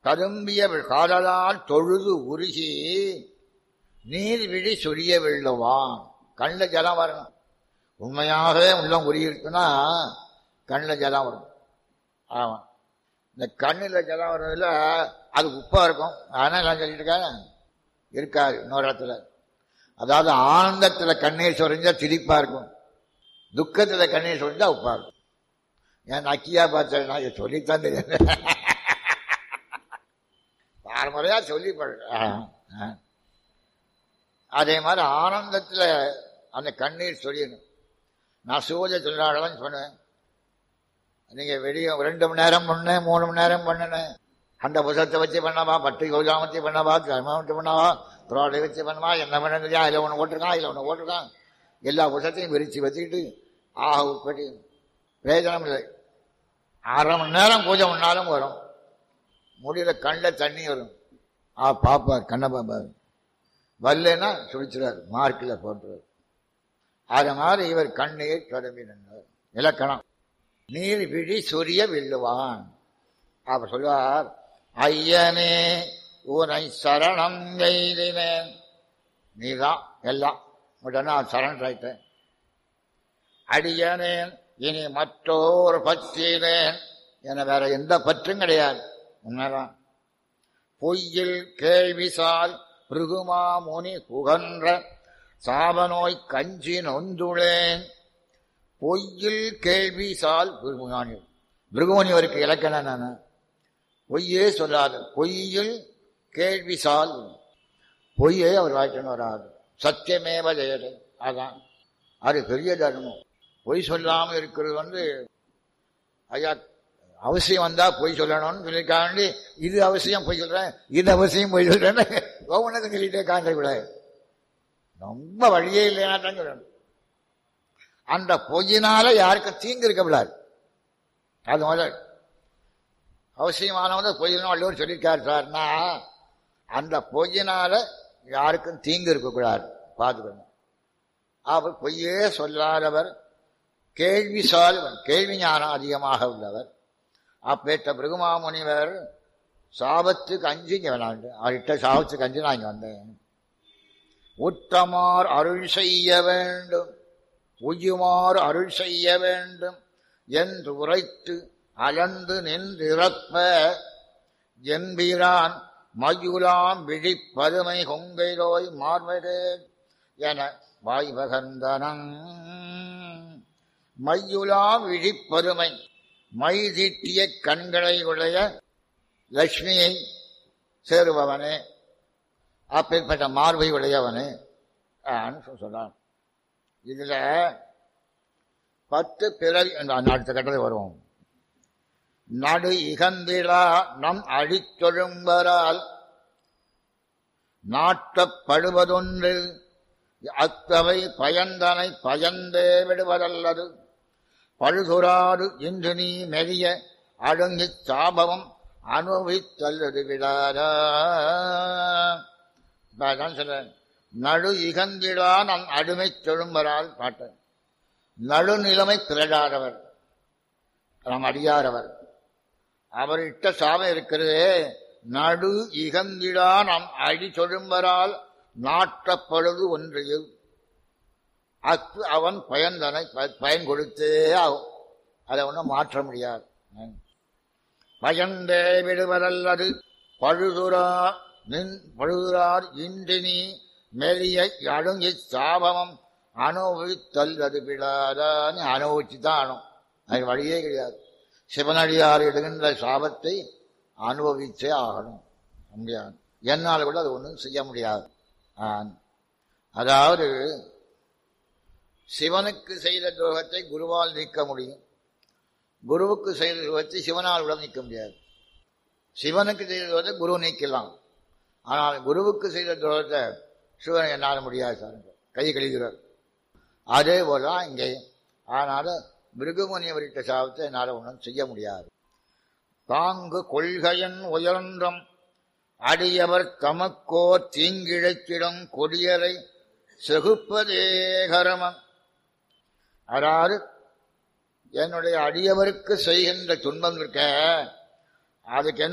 தரும்பிய காதலால் தொழுது உருகி நீர் விழி சொரிய வெள்ளவான் கண்ணில் ஜலம் வரணும் உண்மையாகவே உள்ளம் உருகிருக்குன்னா கண்ணில் ஜலம் வரும் ஆமா இந்த கண்ணில் ஜலம் வர்றதுல அது உப்பா இருக்கும் அதனால் நான் சொல்லிட்டு இருக்கேன் இருக்காது இன்னொரு இடத்துல அதாவது ஆனந்தத்துல கண்ணீர் சொரிஞ்சா திரிப்பா இருக்கும் துக்கத்துல கண்ணீர் சொரிஞ்சா உப்பா இருக்கும் ஏன் நக்கியா பார்த்தேன் நான் சொல்லித்தான் தெரியும் முறையா சொல்லி அதே மாதிரி ஆனந்தத்துல அந்த கண்ணீர் சொரியணும் நான் சூரிய தொழிலாளர்லாம் சொன்னேன் நீங்க வெளியே ரெண்டு மணி நேரம் பண்ணேன் மூணு மணி நேரம் பண்ணினேன் அந்த புத்தகத்தை வச்சு பண்ணவா பட்டு யோஜா வச்சு பண்ணவா கிரமம் வச்சு பண்ணவா த்ரோடை வச்சு பண்ணவா என்ன பண்ணுறியா அதில் ஒன்று ஓட்டிருக்கான் அதில் ஒன்று ஓட்டிருக்கான் எல்லா புத்தகத்தையும் விரிச்சு வச்சுக்கிட்டு ஆக உட்பட்டு பிரயோஜனம் இல்லை அரை மணி நேரம் பூஜை பண்ணாலும் வரும் முடியல கண்ணில் தண்ணி வரும் ஆ பாப்பா கண்ணை பாப்பாரு வரலன்னா சுழிச்சிடாரு மார்க்கில் போட்டுருவார் அது மாதிரி இவர் கண்ணீர் தொடங்கி நின்றார் இலக்கணம் நீர் விழி சொரிய வில்லுவான் அப்ப சொல்லுவார் ஐயனே உனை சரணம் எய்தினேன் நீதான் எல்லாம் உடனே சரண் ஆயிட்டேன் அடியனேன் இனி மற்றோர் பற்றினேன் என வேற எந்த பற்றும் கிடையாது உண்மைதான் பொய்யில் கேள்விசால் பிருகுமா முனி புகன்ற சாபநோய் கஞ்சி நொந்துளேன் பொய்யில் கேள்விசால் பிருகுமானி பிருகுமணிவருக்கு இலக்கணம் நான் பொய்யே சொல்லாது பொய்யில் கேள்விசால் பொய்யே அவர் வாய்க்கணும் வராது சத்தியமேவ ஜெயது அதான் அது பெரிய தர்மம் பொய் சொல்லாமல் இருக்கிறது வந்து ஐயா அவசியம் வந்தா பொய் சொல்லணும்னு சொல்லியிருக்காண்டி இது அவசியம் பொய் சொல்றேன் இது அவசியம் பொய் சொல்றேன்னு ஒவ்வொன்றுக்கும் சொல்லிட்டே காண்ட கூடாது ரொம்ப வழியே இல்லைன்னா தான் சொல்லணும் அந்த பொய்யினால யாருக்கும் தீங்கு இருக்கக்கூடாது அது முதல் அவசியமானவங்க பொய்யணும் வள்ளுவர் சொல்லியிருக்காரு சார்னா அந்த பொய்யினால யாருக்கும் தீங்கு இருக்கக்கூடாது பார்த்துக்கணும் அவர் பொய்யே சொல்லாதவர் கேள்வி சால்வன் கேள்வி ஞானம் அதிகமாக உள்ளவர் அப்பேற்ற பிருகுமாமுனிவர் சாபத்துக்கு அஞ்சு இங்கே வேணாண்டு அவர்கிட்ட சாபத்துக்கு அஞ்சு நான் இங்கே வந்தேன் உத்தமார் அருள் செய்ய வேண்டும் உயுமார் அருள் செய்ய வேண்டும் என்று உரைத்து அலந்து நின்றிறப்ப என்பிரான் மயுலாம் விழிப்பதுமை கொங்கைதோய் மார்வதே என வாய்வகந்தனம் மையுலாம் விழிப்பதுமை மை தீட்டிய கண்களை உடைய லட்சுமியை சேருபவனே அப்பேற்பட்ட மார்பை உடையவனே சொல்றான் இதுல பத்து பிறவி அடுத்த கட்டத்தில் வருவோம் நடு இகந்திலா நம் அழித்தொழும்பரால் நாட்டப்படுவதொன்று அத்தவை பயந்தனை பயந்தே விடுவதல்லது பழுதுராடு இன்று நீ மெலிய அழுங்கிச் சாபவம் அனுபவித்தல்லது விடாதா சொல்றேன் நடு இகந்திடா நம் அடிமை தொழும்பரால் பாட்டன் நடுநிலைமை திரளாதவர் நாம் அடியாரவர் அவர் இட்ட சாபம் இருக்கிறதே நடு இகந்திடா நம் அடி தொழும்பரால் நாட்டப்பொழுது ஒன்றையு அத்து அவன் பயன்தனை பயன் கொடுத்தே ஆகும் அதை ஒன்றும் மாற்ற முடியாது பயந்தே விடுவதல்லது பழுதுரா நின் பழுதுரார் இன்றினி மெலிய அழுங்கி சாபமம் அனுபவித்தல்வது விடாதான்னு அனுபவிச்சு தான் ஆனும் அது வழியே கிடையாது சிவனடியார் இடுகின்ற சாபத்தை அனுபவிச்சே ஆகணும் முடியாது என்னால் கூட அது ஒன்றும் செய்ய முடியாது அதாவது சிவனுக்கு செய்த துரோகத்தை குருவால் நீக்க முடியும் குருவுக்கு செய்த துரோகத்தை சிவனால் கூட நீக்க முடியாது சிவனுக்கு செய்த துரோகத்தை குரு நீக்கலாம் ஆனால் குருவுக்கு செய்த துரோகத்தை சிவன் என்னால் முடியாது சார் கை கழிகிறார் அதே போல இங்கே ஆனால மிருகமுனியவரிட்ட சாபத்தை என்னால் ஒன்றும் செய்ய முடியாது தாங்கு கொள்கையன் உயர்ந்தம் அடியவர் தமக்கோ தீங்கிழைத்திடும் கொடியரை செகுப்பதே கரமம் அதாவது என்னுடைய அடியவருக்கு செய்கின்ற துன்பம் இருக்க அதுக்கு என்ன